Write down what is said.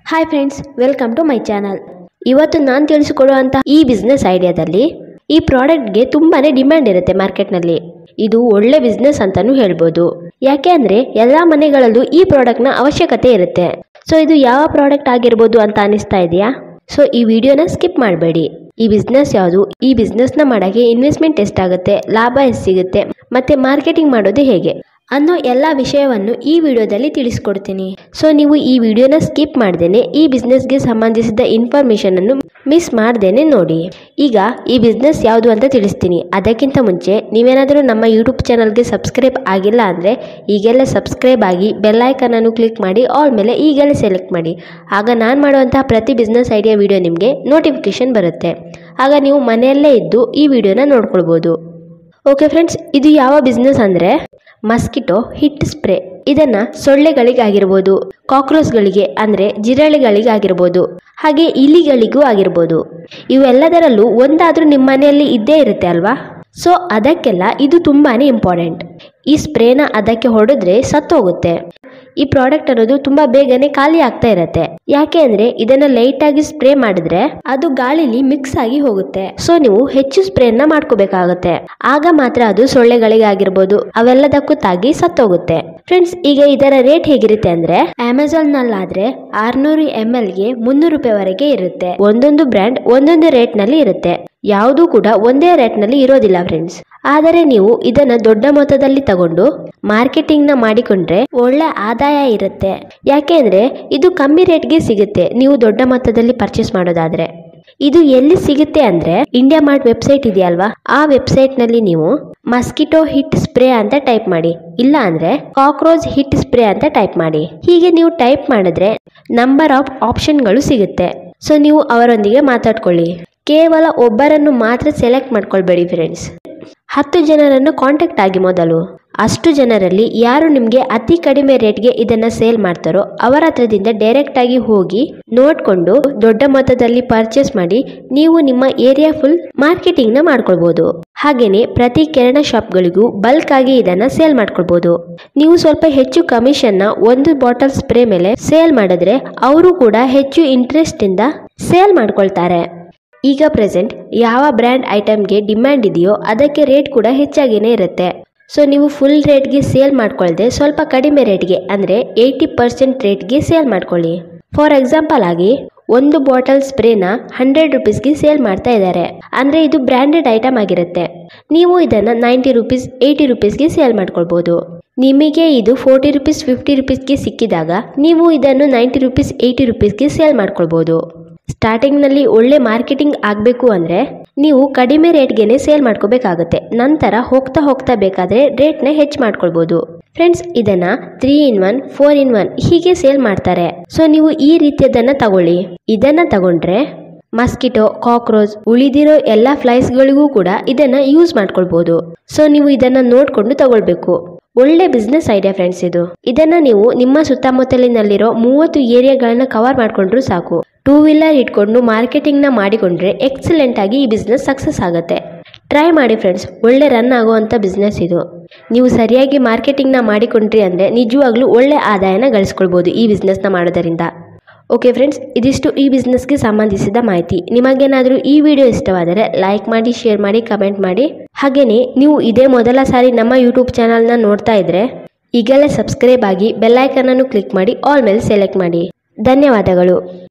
hi friends welcome to my channel ಇವತ್ತು ನಾನು ತಿಳಿಸಿಕೊಡುವಂತಹ ಈ ಬಿಸ್ನೆಸ್ ಐಡಿಯಾದಲ್ಲಿ ಈ ಪ್ರಾಡಕ್ಟ್ಗೆ ತುಂಬಾನೇ ಡಿಮ್ಯಾಂಡ್ ಇರುತ್ತೆ ಮಾರ್ಕೆಟ್ನಲ್ಲಿ ಇದು ಒಳ್ಳೆ ಬಿಸ್ನೆಸ್ ಅಂತಾನೂ ಹೇಳ್ಬೋದು ಯಾಕೆ ಅಂದರೆ ಎಲ್ಲ ಮನೆಗಳಲ್ಲೂ ಈ ಪ್ರಾಡಕ್ಟ್ನ ಅವಶ್ಯಕತೆ ಇರುತ್ತೆ ಸೊ ಇದು ಯಾವ ಪ್ರಾಡಕ್ಟ್ ಆಗಿರ್ಬೋದು ಅಂತ ಅನಿಸ್ತಾ ಇದೆಯಾ ಸೊ ಈ ವಿಡಿಯೋನ ಸ್ಕಿಪ್ ಮಾಡಬೇಡಿ ಈ ಬಿಸ್ನೆಸ್ ಯಾವುದು ಈ ಬಿಸ್ನೆಸ್ನ ಮಾಡೋಕ್ಕೆ ಇನ್ವೆಸ್ಟ್ಮೆಂಟ್ ಎಷ್ಟಾಗುತ್ತೆ ಲಾಭ ಎಷ್ಟು ಸಿಗುತ್ತೆ ಮತ್ತೆ ಮಾರ್ಕೆಟಿಂಗ್ ಮಾಡೋದು ಹೇಗೆ ಅನ್ನೋ ಎಲ್ಲ ವಿಷಯವನ್ನು ಈ ವಿಡಿಯೋದಲ್ಲಿ ತಿಳಿಸ್ಕೊಡ್ತೀನಿ ಸೊ ನೀವು ಈ ವಿಡಿಯೋನ ಸ್ಕಿಪ್ ಮಾಡ್ದೇನೆ ಈ ಬಿಸ್ನೆಸ್ಗೆ ಸಂಬಂಧಿಸಿದ ಇನ್ಫಾರ್ಮೇಷನ್ ಅನ್ನು ಮಿಸ್ ಮಾಡ್ದೇನೆ ನೋಡಿ ಈಗ ಈ ಬಿಸ್ನೆಸ್ ಯಾವುದು ಅಂತ ತಿಳಿಸ್ತೀನಿ ಅದಕ್ಕಿಂತ ಮುಂಚೆ ನೀವೇನಾದರೂ ನಮ್ಮ ಯೂಟ್ಯೂಬ್ ಚಾನಲ್ಗೆ ಸಬ್ಸ್ಕ್ರೈಬ್ ಆಗಿಲ್ಲ ಅಂದರೆ ಈಗೆಲ್ಲ ಸಬ್ಸ್ಕ್ರೈಬ್ ಆಗಿ ಬೆಲ್ಲೈಕನ್ ಅನ್ನು ಕ್ಲಿಕ್ ಮಾಡಿ ಆಲ್ ಮೇಲೆ ಈಗಲೇ ಸೆಲೆಕ್ಟ್ ಮಾಡಿ ಆಗ ನಾನು ಮಾಡುವಂತಹ ಪ್ರತಿ ಬಿಸ್ನೆಸ್ ಐಡಿಯಾ ವಿಡಿಯೋ ನಿಮಗೆ ನೋಟಿಫಿಕೇಶನ್ ಬರುತ್ತೆ ಆಗ ನೀವು ಮನೆಯಲ್ಲೇ ಇದ್ದು ಈ ವಿಡಿಯೋನ ನೋಡ್ಕೊಳ್ಬೋದು ಓಕೆ ಫ್ರೆಂಡ್ಸ್ ಇದು ಯಾವ ಬಿಸ್ನೆಸ್ ಅಂದರೆ ಮಸ್ಕಿಟೋ ಹಿಟ್ ಸ್ಪ್ರೇ ಇದನ್ನ ಸೊಳ್ಳೆಗಳಿಗಾಗಿರ್ಬೋದು ಕಾಕ್ರೋಚ್ಗಳಿಗೆ ಅಂದರೆ ಜಿರಳೆಗಳಿಗಾಗಿರ್ಬೋದು ಹಾಗೆ ಇಲಿಗಳಿಗೂ ಆಗಿರ್ಬೋದು ಇವೆಲ್ಲದರಲ್ಲೂ ಒಂದಾದ್ರೂ ನಿಮ್ಮ ಮನೆಯಲ್ಲಿ ಇದ್ದೇ ಇರುತ್ತೆ ಅಲ್ವಾ ಸೊ ಅದಕ್ಕೆಲ್ಲ ಇದು ತುಂಬಾನೇ ಇಂಪಾರ್ಟೆಂಟ್ ಈ ಸ್ಪ್ರೇನ ಅದಕ್ಕೆ ಹೊಡೆದ್ರೆ ಸತ್ತೋಗುತ್ತೆ ಈ ಪ್ರಾಡಕ್ಟ್ ಅನ್ನೋದು ತುಂಬಾ ಬೇಗನೆ ಖಾಲಿ ಆಗ್ತಾ ಇರತ್ತೆ ಯಾಕೆ ಅಂದ್ರೆ ಇದನ್ನ ಲೈಟ್ ಆಗಿ ಸ್ಪ್ರೇ ಮಾಡಿದ್ರೆ ಅದು ಗಾಳಿಲಿ ಮಿಕ್ಸ್ ಆಗಿ ಹೋಗುತ್ತೆ ಸೊ ನೀವು ಹೆಚ್ಚು ಸ್ಪ್ರೇನ ಮಾಡ್ಕೋಬೇಕಾಗತ್ತೆ ಆಗ ಮಾತ್ರ ಅದು ಸೊಳ್ಳೆಗಳಿಗಾಗಿರ್ಬೋದು ಅವೆಲ್ಲದಕ್ಕೂ ತಾಗಿ ಸತ್ತೋಗುತ್ತೆ ಫ್ರೆಂಡ್ಸ್ ಈಗ ಇದರ ರೇಟ್ ಹೇಗಿರುತ್ತೆ ಅಂದ್ರೆ ಅಮೆಝಾನ್ ನಲ್ಲಾದ್ರೆ ಆರ್ನೂರು ಎಂ ಎಲ್ ಗೆ ಮುನ್ನೂರು ರೂಪಾಯಿವರೆಗೆ ಇರುತ್ತೆ ಒಂದೊಂದು ಬ್ರ್ಯಾಂಡ್ ಒಂದೊಂದು ರೇಟ್ ನಲ್ಲಿ ಇರುತ್ತೆ ಯಾವುದೂ ಕೂಡ ಒಂದೇ ರೇಟ್ ನಲ್ಲಿ ಇರೋದಿಲ್ಲ ಫ್ರೆಂಡ್ಸ್ ಆದರೆ ನೀವು ಇದನ್ನ ದೊಡ್ಡ ಮೊತ್ತದಲ್ಲಿ ತಗೊಂಡು ಮಾರ್ಕೆಟಿಂಗ್ ನ ಮಾಡಿಕೊಂಡ್ರೆ ಒಳ್ಳೆ ಆದಾಯ ಇರುತ್ತೆ ಯಾಕೆ ಅಂದ್ರೆ ಇದು ಕಮ್ಮಿ ರೇಟ್ಗೆ ಸಿಗುತ್ತೆ ನೀವು ದೊಡ್ಡ ಮೊತ್ತದಲ್ಲಿ ಪರ್ಚೇಸ್ ಮಾಡೋದಾದ್ರೆ ಇದು ಎಲ್ಲಿ ಸಿಗುತ್ತೆ ಅಂದ್ರೆ ಇಂಡಿಯಾ ಮಾರ್ಟ್ ವೆಬ್ಸೈಟ್ ಇದೆಯಲ್ವಾ ಆ ವೆಬ್ಸೈಟ್ ನಲ್ಲಿ ನೀವು ಮಸ್ಕಿಟೋ ಹಿಟ್ ಸ್ಪ್ರೇ ಅಂತ ಟೈಪ್ ಮಾಡಿ ಇಲ್ಲ ಅಂದ್ರೆ ಕಾಕ್ರೋಚ್ ಹಿಟ್ ಸ್ಪ್ರೇ ಅಂತ ಟೈಪ್ ಮಾಡಿ ಹೀಗೆ ನೀವು ಟೈಪ್ ಮಾಡಿದ್ರೆ ನಂಬರ್ ಆಫ್ ಆಪ್ಷನ್ಗಳು ಸಿಗುತ್ತೆ ಸೊ ನೀವು ಅವರೊಂದಿಗೆ ಮಾತಾಡ್ಕೊಳ್ಳಿ ಕೇವಲ ಒಬ್ಬರನ್ನು ಮಾತ್ರ ಸೆಲೆಕ್ಟ್ ಮಾಡ್ಕೊಳ್ಬೇಡಿ ಫ್ರೆಂಡ್ಸ್ ಹತ್ತು ಜನರನ್ನು ಕಾಂಟ್ಯಾಕ್ಟ್ ಆಗಿ ಮೊದಲು ಅಷ್ಟು ಜನರಲ್ಲಿ ಯಾರು ನಿಮಗೆ ಅತಿ ಕಡಿಮೆ ರೇಟ್ಗೆ ಇದನ್ನ ಸೇಲ್ ಮಾಡ್ತಾರೋ ಅವರ ಹತ್ರದಿಂದ ಡೈರೆಕ್ಟ್ ಆಗಿ ಹೋಗಿ ನೋಡ್ಕೊಂಡು ದೊಡ್ಡ ಮೊತ್ತದಲ್ಲಿ ಪರ್ಚೇಸ್ ಮಾಡಿ ನೀವು ನಿಮ್ಮ ಏರಿಯಾ ಫುಲ್ ಮಾರ್ಕೆಟಿಂಗ್ ನ ಮಾಡ್ಕೊಳ್ಬಹುದು ಹಾಗೇನೆ ಪ್ರತಿ ಕಿರಣ ಶಾಪ್ಗಳಿಗೂ ಬಲ್ಕ್ ಆಗಿ ಇದನ್ನ ಸೇಲ್ ಮಾಡ್ಕೊಳ್ಬಹುದು ನೀವು ಸ್ವಲ್ಪ ಹೆಚ್ಚು ಕಮಿಷನ್ ನ ಒಂದು ಬಾಟಲ್ ಸ್ಪ್ರೇ ಮೇಲೆ ಸೇಲ್ ಮಾಡಿದ್ರೆ ಅವರು ಕೂಡ ಹೆಚ್ಚು ಇಂಟ್ರೆಸ್ಟ್ ಇಂದ ಸೇಲ್ ಮಾಡ್ಕೊಳ್ತಾರೆ ಈಗ ಪ್ರೆಸೆಂಟ್ ಯಾವ ಬ್ರ್ಯಾಂಡ್ ಐಟಮ್ಗೆ ಡಿಮ್ಯಾಂಡ್ ಇದೆಯೋ ಅದಕ್ಕೆ ರೇಟ್ ಕೂಡ ಹೆಚ್ಚಾಗಿನೇ ಇರುತ್ತೆ ಸೊ ನೀವು ಫುಲ್ ರೇಟ್ಗೆ ಸೇಲ್ ಮಾಡ್ಕೊಳ್ದೆ ಸ್ವಲ್ಪ ಕಡಿಮೆ ರೇಟ್ಗೆ ಅಂದರೆ ಏಯ್ಟಿ ಪರ್ಸೆಂಟ್ ರೇಟ್ಗೆ ಸೇಲ್ ಮಾಡ್ಕೊಳ್ಳಿ ಫಾರ್ ಎಕ್ಸಾಂಪಲ್ ಆಗಿ ಒಂದು ಬಾಟಲ್ ಸ್ಪ್ರೇನ ಹಂಡ್ರೆಡ್ ರುಪೀಸ್ಗೆ ಸೇಲ್ ಮಾಡ್ತಾ ಇದ್ದಾರೆ ಅಂದರೆ ಇದು ಬ್ರ್ಯಾಂಡೆಡ್ ಐಟಮ್ ಆಗಿರುತ್ತೆ ನೀವು ಇದನ್ನು ನೈಂಟಿ ರುಪೀಸ್ ಏಯ್ಟಿ ರುಪೀಸ್ಗೆ ಸೇಲ್ ಮಾಡ್ಕೊಳ್ಬೋದು ನಿಮಗೆ ಇದು ಫೋರ್ಟಿ ರುಪೀಸ್ ಫಿಫ್ಟಿ ರುಪೀಸ್ಗೆ ಸಿಕ್ಕಿದಾಗ ನೀವು ಇದನ್ನು ನೈಂಟಿ ರುಪೀಸ್ ಏಯ್ಟಿ ರುಪೀಸ್ಗೆ ಸೇಲ್ ಮಾಡ್ಕೊಳ್ಬೋದು ಸ್ಟಾರ್ಟಿಂಗ್ನಲ್ಲಿ ಒಳ್ಳೆ ಮಾರ್ಕೆಟಿಂಗ್ ಆಗಬೇಕು ಅಂದರೆ ನೀವು ಕಡಿಮೆ ರೇಟ್ಗೆನೆ ಸೇಲ್ ಮಾಡ್ಕೋಬೇಕಾಗುತ್ತೆ ನಂತರ ಹೋಗ್ತಾ ಹೋಗ್ತಾ ಬೇಕಾದರೆ ರೇಟ್ನ ಹೆಚ್ಚು ಮಾಡ್ಕೊಳ್ಬೋದು ಫ್ರೆಂಡ್ಸ್ ಇದನ್ನ three in one four in one ಹೀಗೆ ಸೇಲ್ ಮಾಡ್ತಾರೆ ಸೊ ನೀವು ಈ ರೀತಿಯದನ್ನ ತಗೊಳ್ಳಿ ಇದನ್ನ ತಗೊಂಡ್ರೆ ಮಸ್ಕಿಟೋ ಕಾಕ್ರೋಚ್ ಉಳಿದಿರೋ ಎಲ್ಲ ಫ್ಲೈಸ್ಗಳಿಗೂ ಕೂಡ ಇದನ್ನ ಯೂಸ್ ಮಾಡ್ಕೊಳ್ಬೋದು ಸೊ ನೀವು ಇದನ್ನ ನೋಡ್ಕೊಂಡು ತಗೊಳ್ಬೇಕು ಒಳ್ಳೆ ಬಿಸ್ನೆಸ್ ಐಡಿಯಾ ಫ್ರೆಂಡ್ಸ್ ಇದು ಇದನ್ನ ನೀವು ನಿಮ್ಮ ಸುತ್ತಮುತ್ತಲಿನಲ್ಲಿರೋ ಮೂವತ್ತು ಏರಿಯಾಗಳನ್ನ ಕವರ್ ಮಾಡ್ಕೊಂಡ್ರು ಸಾಕು ಟೂ ವೀಲರ್ ಇಟ್ಕೊಂಡು ಮಾರ್ಕೆಟಿಂಗ್ ನ ಮಾಡಿಕೊಂಡ್ರೆ ಎಕ್ಸಲೆಂಟ್ ಆಗಿ ಈ ಬಿಸ್ನೆಸ್ ಸಕ್ಸಸ್ ಆಗುತ್ತೆ ಟ್ರೈ ಮಾಡಿ ಫ್ರೆಂಡ್ಸ್ ಒಳ್ಳೆ ರನ್ ಆಗುವಂಥ ಬಿಸ್ನೆಸ್ ಇದು ನೀವು ಸರಿಯಾಗಿ ಮಾರ್ಕೆಟಿಂಗ್ನ ಮಾಡಿಕೊಂಡ್ರಿ ಅಂದರೆ ನಿಜವಾಗ್ಲೂ ಒಳ್ಳೆ ಆದಾಯನ ಗಳಿಸ್ಕೊಳ್ಬೋದು ಈ ಬಿಸ್ನೆಸ್ನ ಮಾಡೋದರಿಂದ ಓಕೆ ಫ್ರೆಂಡ್ಸ್ ಇದಿಷ್ಟು ಈ ಬಿಸ್ನೆಸ್ಗೆ ಸಂಬಂಧಿಸಿದ ಮಾಹಿತಿ ನಿಮಗೇನಾದರೂ ಈ ವಿಡಿಯೋ ಇಷ್ಟವಾದರೆ ಲೈಕ್ ಮಾಡಿ ಶೇರ್ ಮಾಡಿ ಕಮೆಂಟ್ ಮಾಡಿ ಹಾಗೆಯೇ ನೀವು ಇದೇ ಮೊದಲ ಸಾರಿ ನಮ್ಮ ಯೂಟ್ಯೂಬ್ ಚಾನಲ್ನ ನೋಡ್ತಾ ಇದ್ದರೆ ಈಗಲೇ ಸಬ್ಸ್ಕ್ರೈಬ್ ಆಗಿ ಬೆಲ್ಲೈಕನನ್ನು ಕ್ಲಿಕ್ ಮಾಡಿ ಆಲ್ ಮೇಲೆ ಸೆಲೆಕ್ಟ್ ಮಾಡಿ ಧನ್ಯವಾದಗಳು